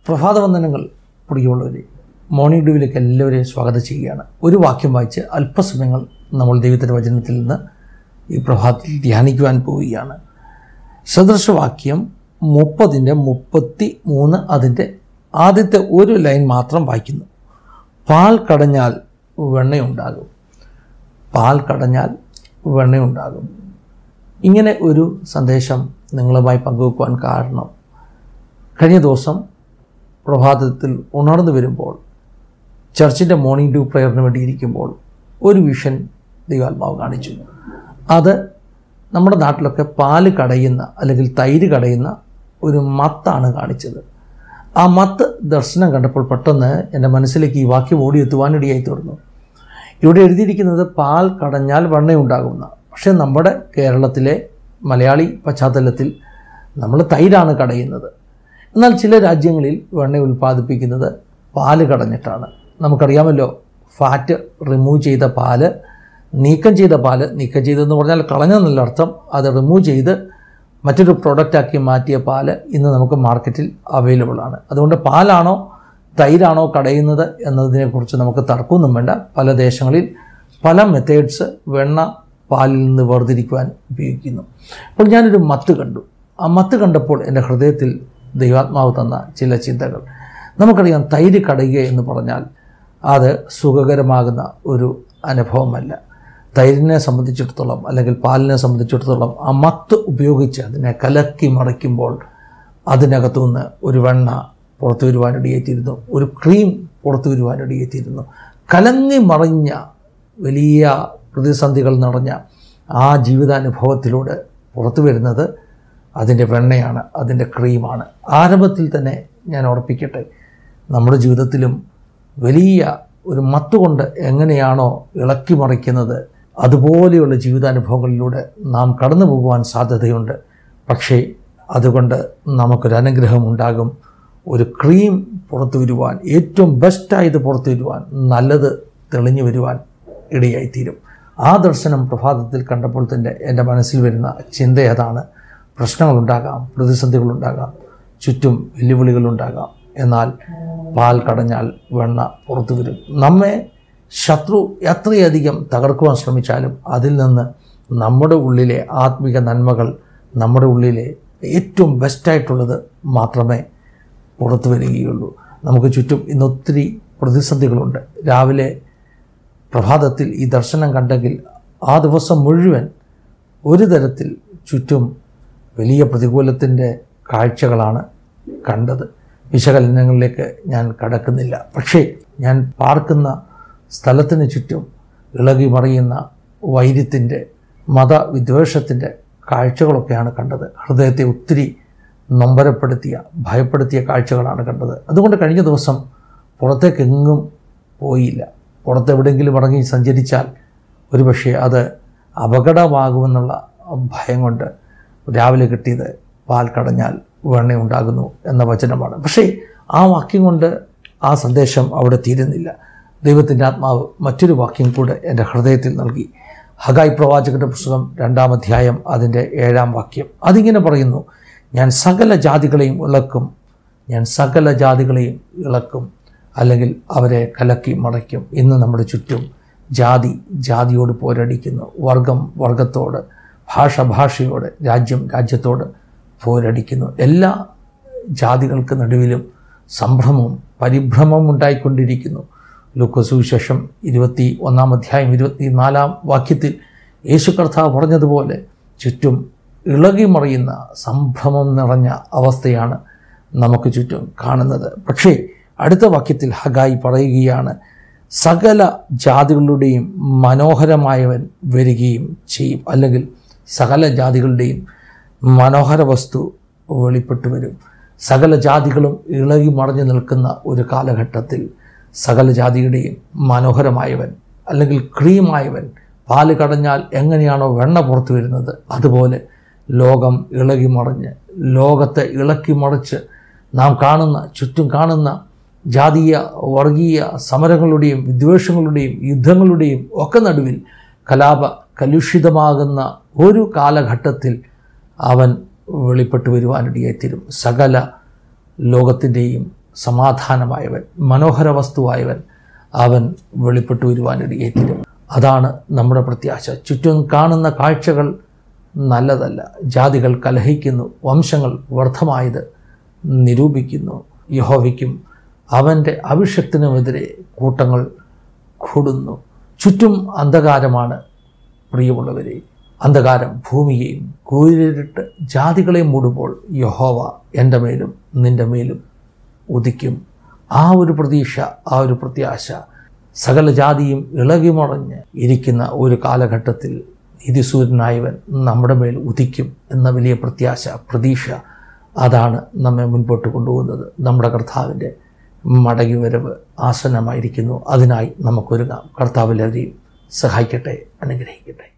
പ്രഭാതവന്ദനങ്ങൾ പ്രിയമുള്ളവരെ മോർണിംഗ് ഡ്യൂവിലേക്ക് എല്ലാവരെയും സ്വാഗതം ചെയ്യുകയാണ് ഒരു വാക്യം വായിച്ച് അല്പസമയങ്ങൾ നമ്മൾ ദൈവത്തിൻ്റെ വചനത്തിൽ നിന്ന് ഈ പ്രഭാതത്തിൽ ധ്യാനിക്കുവാൻ പോവുകയാണ് സദൃശവാക്യം മുപ്പതിൻ്റെ മുപ്പത്തി മൂന്ന് അതിൻ്റെ ആദ്യത്തെ ഒരു ലൈൻ മാത്രം വായിക്കുന്നു പാൽ കടഞ്ഞാൽ വെണ്ണയുണ്ടാകും പാൽ കടഞ്ഞാൽ വെണ്ണയുണ്ടാകും ഇങ്ങനെ ഒരു സന്ദേശം നിങ്ങളുമായി പങ്കുവെക്കുവാൻ കാരണം കഴിഞ്ഞ ദിവസം പ്രഭാതത്തിൽ ഉണർന്നു വരുമ്പോൾ ചർച്ചിൻ്റെ മോർണിംഗ് ഡ്യൂ പ്രയറിന് വേണ്ടി ഇരിക്കുമ്പോൾ ഒരു വിഷൻ ദൈവാത്മാവ് കാണിച്ചു അത് നമ്മുടെ നാട്ടിലൊക്കെ പാല് കടയുന്ന അല്ലെങ്കിൽ തൈര് കടയുന്ന ഒരു മത്താണ് കാണിച്ചത് ആ മത്ത് ദർശനം കണ്ടപ്പോൾ പെട്ടെന്ന് എൻ്റെ മനസ്സിലേക്ക് ഈ വാക്യം ഓടിയെത്തുവാനിടയായി തീർന്നു ഇവിടെ എഴുതിയിരിക്കുന്നത് പാൽ കടഞ്ഞാൽ വെണ്ണയുണ്ടാകുന്ന പക്ഷേ നമ്മുടെ കേരളത്തിലെ മലയാളി പശ്ചാത്തലത്തിൽ നമ്മൾ തൈരാണ് കടയുന്നത് എന്നാൽ ചില രാജ്യങ്ങളിൽ വെണ്ണ ഉൽപ്പാദിപ്പിക്കുന്നത് പാല് കടഞ്ഞിട്ടാണ് നമുക്കറിയാമല്ലോ ഫാറ്റ് റിമൂവ് ചെയ്ത പാല് നീക്കം ചെയ്ത പാല് നീക്കം ചെയ്തെന്ന് പറഞ്ഞാൽ കളഞ്ഞെന്നല്ല അർത്ഥം അത് റിമൂവ് ചെയ്ത് മറ്റൊരു പ്രൊഡക്റ്റാക്കി മാറ്റിയ പാല് ഇന്ന് നമുക്ക് മാർക്കറ്റിൽ അവൈലബിൾ ആണ് അതുകൊണ്ട് പാലാണോ തൈരാണോ കടയുന്നത് എന്നതിനെക്കുറിച്ച് നമുക്ക് തർക്കമൊന്നും വേണ്ട പല ദേശങ്ങളിൽ പല മെത്തേഡ്സ് വെണ്ണ പാലിൽ നിന്ന് വേർതിരിക്കുവാൻ ഉപയോഗിക്കുന്നു അപ്പോൾ ഞാനൊരു മത്ത് കണ്ടു ആ മത്ത് കണ്ടപ്പോൾ എൻ്റെ ഹൃദയത്തിൽ ദൈവാത്മാവ് തന്ന ചില ചിന്തകൾ നമുക്കറിയാം തൈര് കടയുക എന്ന് പറഞ്ഞാൽ അത് സുഖകരമാകുന്ന ഒരു അനുഭവമല്ല തൈരിനെ സംബന്ധിച്ചിടത്തോളം അല്ലെങ്കിൽ പാലിനെ സംബന്ധിച്ചിടത്തോളം ആ മത്ത് ഉപയോഗിച്ച് അതിനെ കലക്കി മറിക്കുമ്പോൾ അതിനകത്തുനിന്ന് ഒരു വെണ്ണ പുറത്തു വരുവാനിടയേറ്റിരുന്നു ഒരു ക്രീം പുറത്തു വരുവാനിടയേറ്റിരുന്നു കലങ്ങി മറിഞ്ഞ വലിയ പ്രതിസന്ധികൾ നിറഞ്ഞ ആ ജീവിതാനുഭവത്തിലൂടെ പുറത്തു വരുന്നത് അതിൻ്റെ വെണ്ണയാണ് അതിൻ്റെ ക്രീമാണ് ആരംഭത്തിൽ തന്നെ ഞാൻ ഉറപ്പിക്കട്ടെ നമ്മുടെ ജീവിതത്തിലും വലിയ ഒരു മത്തുകൊണ്ട് എങ്ങനെയാണോ ഇളക്കി മറിക്കുന്നത് അതുപോലെയുള്ള ജീവിതാനുഭവങ്ങളിലൂടെ നാം കടന്നു പോകുവാൻ സാധ്യതയുണ്ട് പക്ഷേ അതുകൊണ്ട് നമുക്കൊരു അനുഗ്രഹം ഉണ്ടാകും ഒരു ക്രീം പുറത്തു വരുവാൻ ഏറ്റവും ബെസ്റ്റായത് പുറത്തു വരുവാൻ നല്ലത് തെളിഞ്ഞു വരുവാൻ ഇടയായിത്തീരും ആ ദർശനം പ്രഭാതത്തിൽ കണ്ടപ്പോൾ തന്നെ എൻ്റെ മനസ്സിൽ വരുന്ന ചിന്ത അതാണ് പ്രശ്നങ്ങളുണ്ടാകാം പ്രതിസന്ധികളുണ്ടാകാം ചുറ്റും വെല്ലുവിളികളുണ്ടാകാം എന്നാൽ പാൽ കടഞ്ഞാൽ വെണ്ണ പുറത്തു വരും നമ്മെ ശത്രു എത്രയധികം തകർക്കുവാൻ ശ്രമിച്ചാലും അതിൽ നിന്ന് നമ്മുടെ ഉള്ളിലെ ആത്മിക നന്മകൾ നമ്മുടെ ഉള്ളിലെ ഏറ്റവും ബെസ്റ്റായിട്ടുള്ളത് മാത്രമേ പുറത്തു വരികയുള്ളൂ നമുക്ക് ചുറ്റും ഇന്നൊത്തിരി പ്രതിസന്ധികളുണ്ട് രാവിലെ പ്രഭാതത്തിൽ ഈ ദർശനം കണ്ടെങ്കിൽ ആ ദിവസം മുഴുവൻ ഒരു തരത്തിൽ ചുറ്റും വലിയ പ്രതികൂലത്തിൻ്റെ കാഴ്ചകളാണ് കണ്ടത് വിശകലനങ്ങളിലേക്ക് ഞാൻ കടക്കുന്നില്ല പക്ഷേ ഞാൻ പാർക്കുന്ന സ്ഥലത്തിന് ചുറ്റും ഇളകി മറിയുന്ന വൈര്യത്തിൻ്റെ മതവിദ്വേഷത്തിൻ്റെ കാഴ്ചകളൊക്കെയാണ് കണ്ടത് ഹൃദയത്തെ ഒത്തിരി നൊമ്പരപ്പെടുത്തിയ ഭയപ്പെടുത്തിയ കാഴ്ചകളാണ് കണ്ടത് അതുകൊണ്ട് കഴിഞ്ഞ ദിവസം പുറത്തേക്കെങ്ങും പോയില്ല പുറത്തെവിടെയെങ്കിലും ഇറങ്ങി സഞ്ചരിച്ചാൽ ഒരുപക്ഷെ അത് അപകടമാകുമെന്നുള്ള ഭയം കൊണ്ട് രാവിലെ കിട്ടിയത് പാൽ കടഞ്ഞാൽ വെണ്ണ ഉണ്ടാകുന്നു എന്ന വചനമാണ് പക്ഷേ ആ വാക്യം കൊണ്ട് ആ സന്ദേശം അവിടെ തീരുന്നില്ല ദൈവത്തിൻ്റെ ആത്മാവ് മറ്റൊരു വാക്യം കൂടെ എൻ്റെ ഹൃദയത്തിൽ നൽകി ഹഗായ് പ്രവാചകന്റെ പുസ്തകം രണ്ടാം അധ്യായം അതിൻ്റെ ഏഴാം വാക്യം അതിങ്ങനെ പറയുന്നു ഞാൻ സകല ജാതികളെയും ഇളക്കും ഞാൻ സകല ജാതികളെയും ഇളക്കും അല്ലെങ്കിൽ അവരെ കലക്കി മടയ്ക്കും ഇന്ന് നമ്മുടെ ചുറ്റും ജാതി ജാതിയോട് പോരടിക്കുന്നു വർഗം വർഗത്തോട് ഭാഷ ഭാഷയോട് രാജ്യം രാജ്യത്തോട് പോരടിക്കുന്നു എല്ലാ ജാതികൾക്ക് നടുവിലും സംഭ്രമവും പരിഭ്രമവും ഉണ്ടായിക്കൊണ്ടിരിക്കുന്നു ലൂക്കസുവിശേഷം ഇരുപത്തി ഒന്നാം അധ്യായം ഇരുപത്തിനാലാം വാക്യത്തിൽ യേശു കർത്താവ് പറഞ്ഞതുപോലെ ചുറ്റും ഇളകി മറിയുന്ന സംഭ്രമം നിറഞ്ഞ അവസ്ഥയാണ് നമുക്ക് ചുറ്റും കാണുന്നത് പക്ഷേ അടുത്ത വാക്യത്തിൽ ഹഗായി പറയുകയാണ് സകല ജാതികളുടെയും മനോഹരമായവൻ വരികയും ചെയ്യും അല്ലെങ്കിൽ സകല ജാതികളുടെയും മനോഹര വസ്തു വെളിപ്പെട്ടു വരും സകല ജാതികളും ഇളകി മറഞ്ഞു നിൽക്കുന്ന ഒരു കാലഘട്ടത്തിൽ സകല ജാതിയുടെയും മനോഹരമായവൻ അല്ലെങ്കിൽ ക്രീമായവൻ പാല് കടഞ്ഞാൽ എങ്ങനെയാണോ വെണ്ണ പുറത്തു വരുന്നത് അതുപോലെ ലോകം ഇളകി മറിഞ്ഞ് ലോകത്തെ ഇളക്കി മറിച്ച് നാം കാണുന്ന ചുറ്റും കാണുന്ന ജാതീയ വർഗീയ സമരങ്ങളുടെയും വിദ്വേഷങ്ങളുടെയും യുദ്ധങ്ങളുടെയും ഒക്കെ നടുവിൽ കലാപ കലുഷിതമാകുന്ന ഒരു കാലഘട്ടത്തിൽ അവൻ വെളിപ്പെട്ടു വരുവാനിടയായിത്തീരും സകല ലോകത്തിൻ്റെയും സമാധാനമായവൻ മനോഹര വസ്തുവായവൻ അവൻ വെളിപ്പെട്ടു വരുവാനിടയേറ്റിരും അതാണ് നമ്മുടെ പ്രത്യാശ ചുറ്റും കാണുന്ന കാഴ്ചകൾ നല്ലതല്ല ജാതികൾ കലഹിക്കുന്നു വംശങ്ങൾ വ്യർത്ഥമായത് നിരൂപിക്കുന്നു യഹോവയ്ക്കും അവൻ്റെ അഭിഷക്തിനുമെതിരെ കൂട്ടങ്ങൾ കൂടുന്നു ചുറ്റും അന്ധകാരമാണ് പ്രിയമുള്ളവരെ അന്ധകാരം ഭൂമിയെയും കൂരിട്ട് ജാതികളെയും മൂടുമ്പോൾ യഹോവ എൻ്റെ മേലും നിൻ്റെ മേലും ഉദിക്കും ആ ഒരു പ്രതീക്ഷ ആ ഒരു പ്രത്യാശ സകല ജാതിയും ഇളകിമറഞ്ഞ് ഇരിക്കുന്ന ഒരു കാലഘട്ടത്തിൽ നിധിസൂര്യനായവൻ നമ്മുടെ മേൽ ഉദിക്കും എന്ന വലിയ പ്രത്യാശ പ്രതീക്ഷ അതാണ് നമ്മെ മുൻപോട്ട് കൊണ്ടുപോകുന്നത് നമ്മുടെ കർത്താവിൻ്റെ മടങ്ങിവരവ് ആസന്നമായിരിക്കുന്നു അതിനായി നമുക്കൊരുങ്ങാം കർത്താവിലെവരെയും സഹായിക്കട്ടെ അനുഗ്രഹിക്കട്ടെ